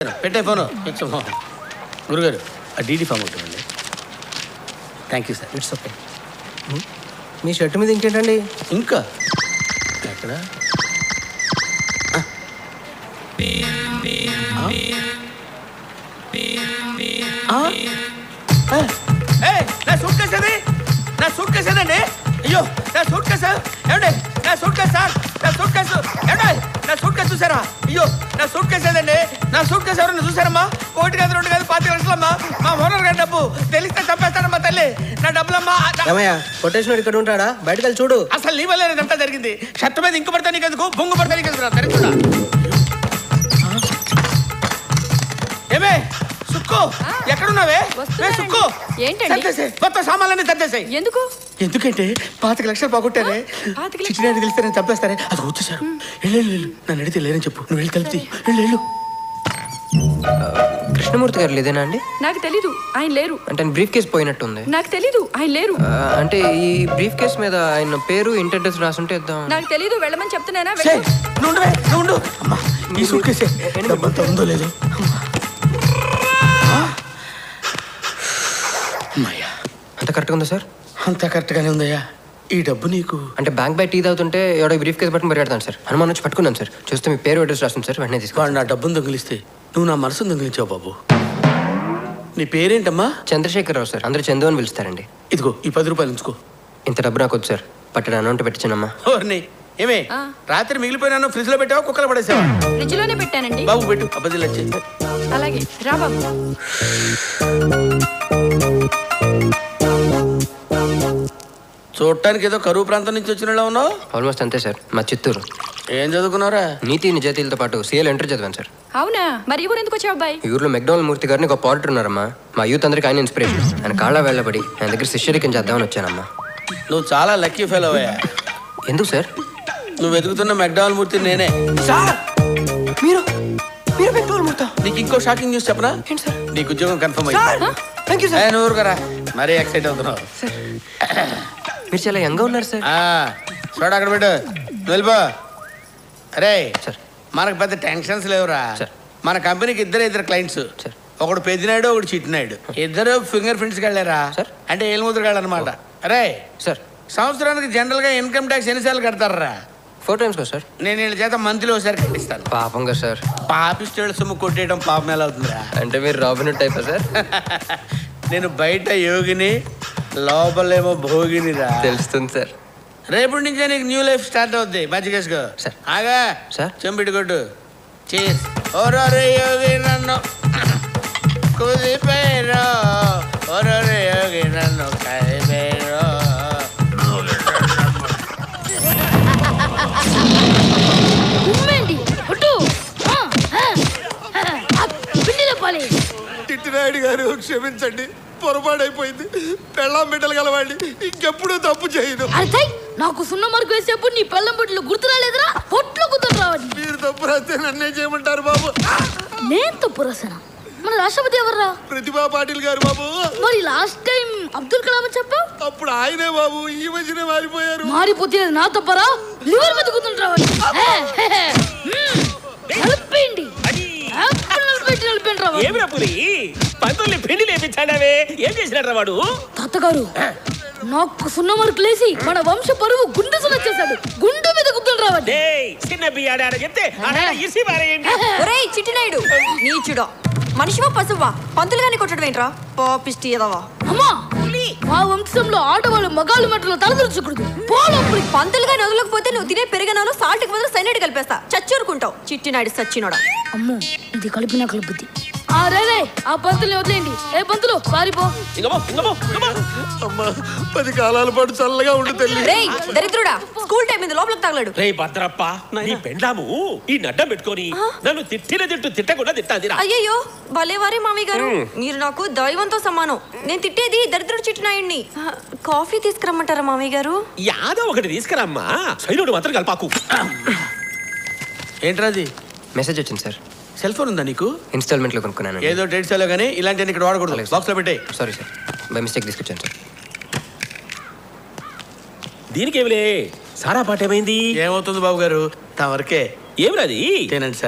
పెట్టే phone it's phone గురుగారు ఆ డీడీ ఫామ్ ఒకటి ఇవ్వండి thank you sir it's okay మీ షర్ట్ మీద ఇంకేంటండి ఇంకా ఎక్కడ ఆ. ఆ? ఆ? ఏయ్, నా సూట్ కేసు అది నా సూట్ కేసు ఏదండి అయ్యో నా సూట్ కేసు ఏమండి నా సూట్ కేసు సార్ నా సూట్ కేసు ఏమండి నా సూట్ కేసు చూసారా అయ్యో నా సూట్ కేసు ఏదండి నా సూట్ కేసు ఎవరైనా చూసారమ్మా ఒకటి కాదు రెండు కాదు పాతి లక్షలమ్మా మా ఓనర్ గారి డబ్బు తెలిస్తే చంపేస్తానమ్మా తల్లి నా డబ్బులమ్మా నా- ఏమయ్యా కొటేషన్ ఇక్కడ ఉంటాడా బయటకు వెళ్ళి చూడు అసలు నీ వల్లే ఇదంతా జరిగింది షర్ట్ మీద ఇంకు పడితే నీకు ఎందుకు బొంగు పడితే నీకు ఎందుకు దరిద్రుడా. ఏమే సుక్కు ఎక్కడున్నావే ఏ వస్తున్నానండి. సుక్కు ఏంటండి? సర్దేసేయ్. మొత్తం సామాన్లన్నీ సర్దేశాయి ఎందుకు ఎందుకంటే పాతిక లక్షలు పోగొట్టారే పాతిక లక్షలా? చిచ్చినాడు తెలిస్తే నేను చంపేస్తారే అది వచ్చేసారు వెళ్ళు వెళ్ళు, వెళ్ళు నన్ను అడిగితే లేరని చెప్పు నువ్వు వెళ్ళి కలిపి వెళ్ళు వెళ్ళు కృష్ణమూర్తి గారు లేదేనా అండి నాకు తెలీదు ఆయన లేరు అంటే బ్రీఫ్ కేస్ పోయినట్టుంది నాకు తెలీదు ఆయన లేరు ఆ, అంటే ఈ బ్రీఫ్ కేస్ మీద ఆయన పేరు ఇంటర్ అడ్రస్ రాసుంటే ఇద్దాం నాకు తెలీదు వెళ్ళమని చెప్తున్నానా ఛే, వెళ్ళు. నువ్వు ఉండవే నువ్వు ఉండు అమ్మా ఈ సూట్ కేసే డబ్బంతా ఉందో లేదో అమ్మా. ఆ? అమ్మయ్యా అంత కరెక్ట్గా ఉందా సార్ అంతా కరెక్ట్గానే ఉందయ్యా ఈ డబ్బు నీకు అంటే బ్యాంక్ బై టీ తాగుతుంటే ఎవడో బ్రీఫ్ కేస్ పట్టుకుని పరిగెడతాను సార్ హనుమాన్ వచ్చి పట్టుకున్నాను సార్ చూస్తే మీ పేరు అడ్రస్ రాసింది సార్ వెంటనే తీసుకో వాడు నా డబ్బును దొంగిలిస్తే నువ్వు నా మనసును దొంగిలించావు బాబు నీ పేరేంటమ్మా చంద్రశేఖర్ రావు సార్ అందరూ చందు అని పిలుస్తారండి ఇదిగో ఈ పది రూపాయలు ఉంచుకో ఇంత డబ్బు నాకు వద్దు సార్ పట్టడం అమౌంట్ పెట్టించానమ్మా ఓర్ని ఏమే ఆ. రాత్రి మిగిలిపోయినాను ఫ్రిడ్జ్ లో పెట్టావా కుక్కలు పడేసావా ఫ్రిడ్జ్ లోనే పెట్టానండి బాబు పెట్టు అబ్బదిలు వచ్చి అలాగే రా బాబు చూడటానికి ఏదో కరువు ప్రాంతం నుంచి వచ్చిన వాళ్ళ ఉన్నావు ఆల్మోస్ట్ అంతే సార్ మా చిత్తూరు ఏం చదువుకున్నావురా నీతి నిజాతీలతో పాటు సీఎల్ ఎంటర్ చదివాను సార్ అవునా మరి ఈ ఊరు ఎందుకు వచ్చావు అబ్బాయి ఈ ఊర్లో మెక్డోనల్ మూర్తి గారిని ఒక పాటర్ ఉన్నారమ్మా మా యూత్ అందరికి ఆయన ఇన్స్పిరేషన్ ఆయన కాళ్ళ వెళ్ళబడి ఆయన దగ్గర శిష్యరికం చేద్దామని వచ్చానమ్మా నువ్వు చాలా లక్కీ ఫెయిల్ అవ్వయా ఎందుకు సార్ నువ్వు వెతుకుతున్న మెక్డావల్ మూర్తి నేనే సార్ మీరు మీరు మెక్డోనల్ మూర్తా నీకు ఇంకో షాకింగ్ న్యూస్ చెప్పనా ఏంటి సార్ నీకు ఉద్యోగం కన్ఫర్మ్ సార్ అయ్యింది థ్యాంక్ యూ ఏ, సార్ నువ్వు ఊరుకోరా మరీ ఎక్సైట్ అవుతున్నావు మీరు చాలా యంగ్గా ఉన్నారు సార్ ఆ, చూడు అక్కడ పెట్టు నువ్వు వెళ్ళిపో అరే సార్ మనకు పెద్ద టెన్షన్స్ లేవురా సార్. మన కంపెనీకి ఇద్దరు ఇద్దరు క్లయింట్స్ సార్. ఒకడు పెద్దినాయుడు ఒకడు చిట్టినాయుడు ఇద్దరు ఫింగర్ ప్రింట్స్కి వెళ్ళారా సార్. అంటే ఏలుముద్రగాళ్ళు అనమాట అరే సార్ సంవత్సరానికి జనరల్గా ఇన్కమ్ ట్యాక్స్ ఎన్నిసార్లు కడతారా ఫోర్ టైమ్స్ కదా సార్ నేను వీళ్ళ చేత మంత్లీ ఒకసారి కట్టిస్తాను పాపంగా సార్ పాపిస్టేళ్ళ సొమ్ము కొట్టేయడం పాపం ఎలా అవుతుందిరా అంటే మీరు రాబిన్ టైపా సార్ నేను బయట యోగిని లోపలేమో భోగినిరా తెలుస్తుంది సార్ రేపటి నుంచే నీకు న్యూ లైఫ్ స్టార్ట్ అవుద్ది మజ్జిగేసుకో సార్. ఆగా సార్. చెంపిటి కొట్టు చీస్ ఓరోరే యోగి నన్ను కుదిపేరో ఓరోరే యోగి నన్ను కదిపేరో ఉమ్మేంటి ఒట్టు ఆ, ఆ, ఆ, పిండి లేపాలి తిట్టినాయుడు గారు క్షమించండి పొరపాడైపోయింది పెళ్ళాం బిడ్డలు గలవాడిని ఇంకెప్పుడు తప్పు చేయను అరే నాకు సున్న మార్కు వేసేప్పుడు నీ పెళ్ళం బొట్లు గుర్తు రాలేదురా పొట్లు గుర్తు రావని మీరు తప్పు రాస్తే నన్నే చేయమంటారు బాబు నేను తప్పు రాసాను మన రాష్ట్రపతి ఎవర్రా ప్రతిభా పాటిల్ గారు బాబు మరి లాస్ట్ టైం అబ్దుల్ కలాం అని చెప్పావు అప్పుడు ఆయనే బాబు ఈ మధ్యనే మారిపోయారు మారిపోతే అది నా తప్పరా లివర్ మీద గుర్తుంటావని నలిపేయండి యాపిల్ నలిపెట్టి నలిపేయండి రా వాడిని. ఏమిరా పులి పంతుల్ని పిండి లేపించాడావే ఏం చేసినట్రా వాడు తాతగారు నాకు సున్న మార్కు లేసి మన వంశ పరువు గుండె సులొచ్చేశాడు గుండె మీద గుర్తుంటు రావండి డేయ్ చిన్న బియ్యాడ చెప్తే ఆడ ఇసి పారేయండి ఒరేయ్ చిట్టినాయుడు నీచుడా మనిషివా పశువా పంతులుగాని కొట్టడం ఏంట్రా పాపిష్టి ఎదవా అమ్మా మా వంశంలో ఆడవాళ్ళు మగాళ్ళు మట్టలో తలదొరచకూడదు పోలప్పుడు పంతులుగాని వదలకపోతే నువ్వు తినే పెరగనాలు సాల్ట్కి బదులు సైనైడ్ కలిపేస్తా చచ్చూరుకుంటావు చిట్టినాయుడు సచ్చినోడా అమ్మో ఇది కలిపిన కలుపుద్ది ఆ రే రే, ఆ పంతుల్ని వదిలేయండి ఏ పంతులు పారిపో ఇంకమో ఇంకమో ఇంకమో అమ్మా పది కాలాల పాటు చల్లగా ఉండు తల్లి రేయ్ దరిద్రుడా స్కూల్ టైం మీద లోపలికి తగలడు రే భద్రప్ప నీ పెండాము ఈ నడ్డం పెట్టుకొని నన్ను తిట్టిన తిట్టు తిట్టకుండా తిట్టాదిరా అయ్యయ్యో భలేవారే మామయ్య గారు మీరు నాకు దైవంతో సమానం నేను తిట్టేది దరిద్రుడు చిట్టినాయుడిని ఆ, కాఫీ తీసుకురమ్మంటారా మామయ్య గారు యాదో ఒకటి తీసుకురమ్మా సైనుడు మాత్రం కలపాకు ఏంట్రా అది మెసేజ్ వచ్చింది సార్ సెల్ ఫోన్ ఉందా నీకు ఇన్స్టాల్మెంట్లో కొనుక్కున్నాను ఏదో డేట్ సెలో కానీ ఇలాంటివన్నీ ఇక్కడ వాడకూడదు అలాగే సార్. బాక్స్ లో పెట్టే సారీ సార్ బై మిస్టేక్ తీసుకొచ్చాను సార్ దీనికేమిలే సారా పాట ఏమైంది ఏమవుతుంది బాబు గారు తమరికే ఏమిరది తినండి సార్